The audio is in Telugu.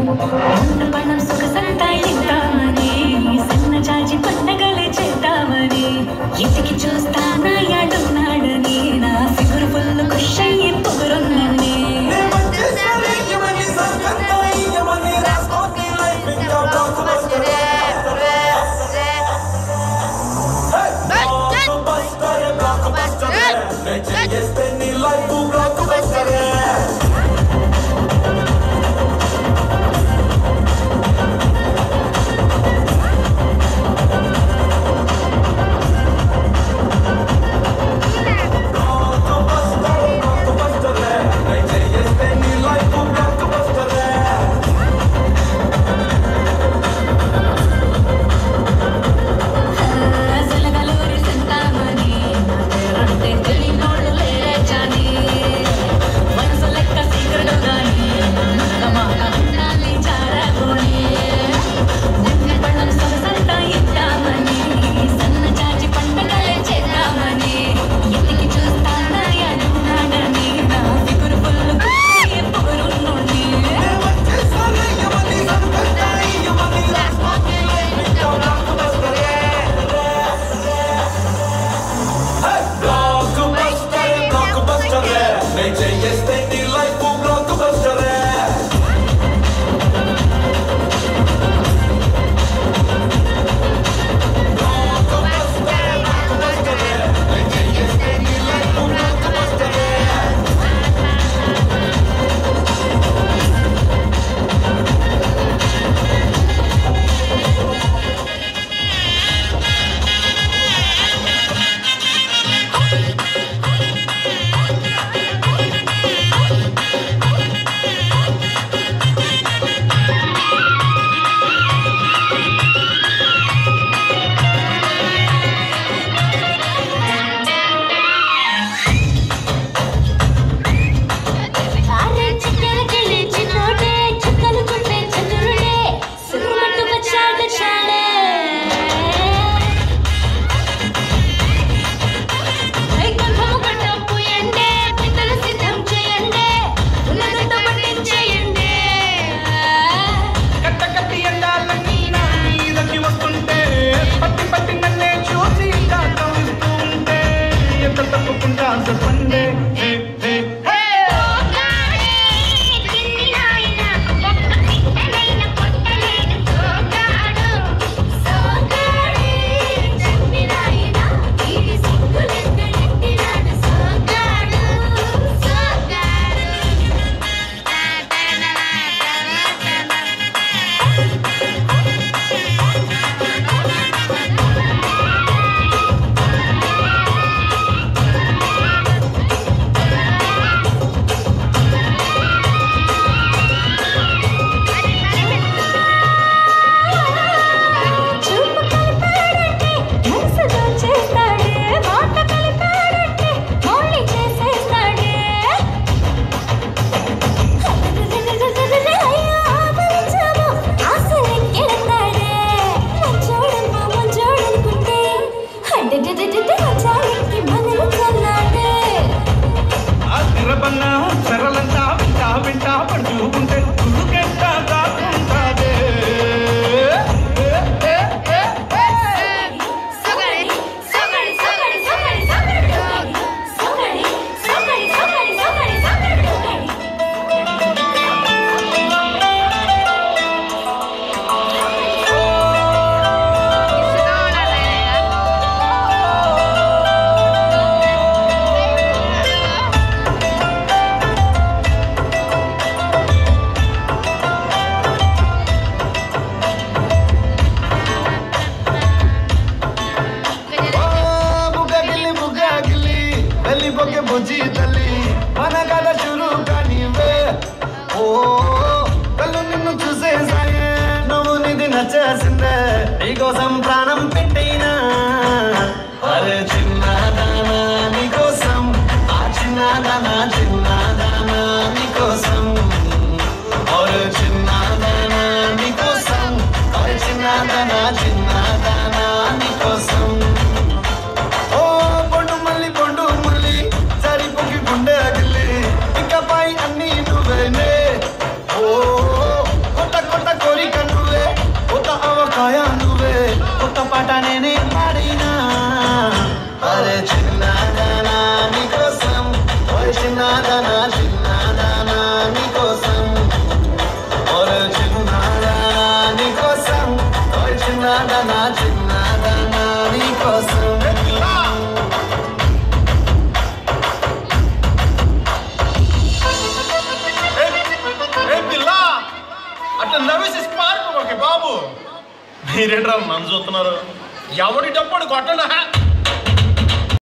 ఉన్న పణం సొగసంతా ఇద్దామని సన్న చాచి పండగలే చేద్దామని ఎతికి చూస్తానా యాడున్నాడని నా ఫిగురు ఫుల్ ఖుష్ అయ్యి పొగురున్నని అసలగలూరి సంతామని అంటే తెలియనోళ్ళు లేరే జాని మనసు లెక్క సీకరుడు గాని మాట ఉండాలి జారగోని ఉన్న పళ్ళం సొగసంతా ఇద్దామని సన్న చాచి పండగలే చేద్దామని ఎతికి చూస్తానా యాడున్నాడని నా ఫిగురు ఫుల్ పొగరున్నోని అరే చిక్కలకెళ్ళి చిన్నోడే చుక్కలు చుట్టే చంద్రుడే సురుమట్టు వచ్చాడు చాలే గంధము కట్టపు ఎండే పిట్టలు సిద్ధం చేయండి ఉన్నదంతా పట్టించేయండి కట్ట కట్టి ఎండాలన్నీ నా మీదకి వస్తుంటే పట్టి పట్టి నన్నే చూసి ఇంకా కవిస్తూ ఉంటే ఎంత తప్పకుండా చెప్పండి హే, హే, హే. సోగాడే చిన్ని నాయన ఒక్క పిట్టలైన పొట్టలేని సోగాడు సోగాడే చిన్ని నాయన ఇది సిగ్గులెక్కడెట్టినాడు సోగాడు సోగాడు చూపు కలిపాడంటే మనసు దోచేస్తాడే మాట కలిపాడంటే మౌని చేసేస్తాడే అయ్యో ఆపరించాము ఆశలెక్కెడతాడే మంచోడమ్మా మంచోడనుకుంటే అడ్డడ్డడ్డడ్డ మంచాలెక్కి మనలు చల్లాడే ఆ తిరబన్న చెరలంతా వింటా వింటా పడుతూ ఉంటే గురుకెంత దాకుంటాదే ఏ, ఏ, ఏ, ఏ. సోగాడి సోగాడి సోగాడి సోగాడి సోగాడి సోగాడి సోగాడి సోగాడి సోగాడి సోగాడి సోగాడి ఓ బుగ్గగిల్లి బుగ్గగిల్లి వెళ్ళిపోకే బుజ్జి తల్లి మన కథ షురు కానివే ఓ కళ్ళు నిన్ను చూసేసాయే నువ్వు నిధి నచ్చేసిందే నీకోసం ప్రాణం పెట్టైనా అరే చిన్నదానా నీకోసం ఆ చిన్నదానా చిన్నదానా నీకోసం ఒరే చిన్నదానా నీకోసం ఒరే చిన్నదానా చిన్నదానా నీకోసం ఓ పొండు మల్లి పొండు మల్లి సరిపోకి గుండె అగిల్లి ఇకపై అన్ని నువ్వేనే ఓ కొత్త పాట నేనే పాడినా అరే చిన్నదానా నీకోసం ఓయ్ చిన్నదానా చిన్నదానా నీకోసం ఓరే చిన్నదానా నీకోసం ఓయ్ చిన్నదానా చిన్నదానా నీకోసం ఏ పిల్ల అట్లా నవ్వేసి పారిపోకే బాబు మీరేంట్రా నన్ను చూస్తున్నారు ఎవడి డప్పుడు కొట్టనా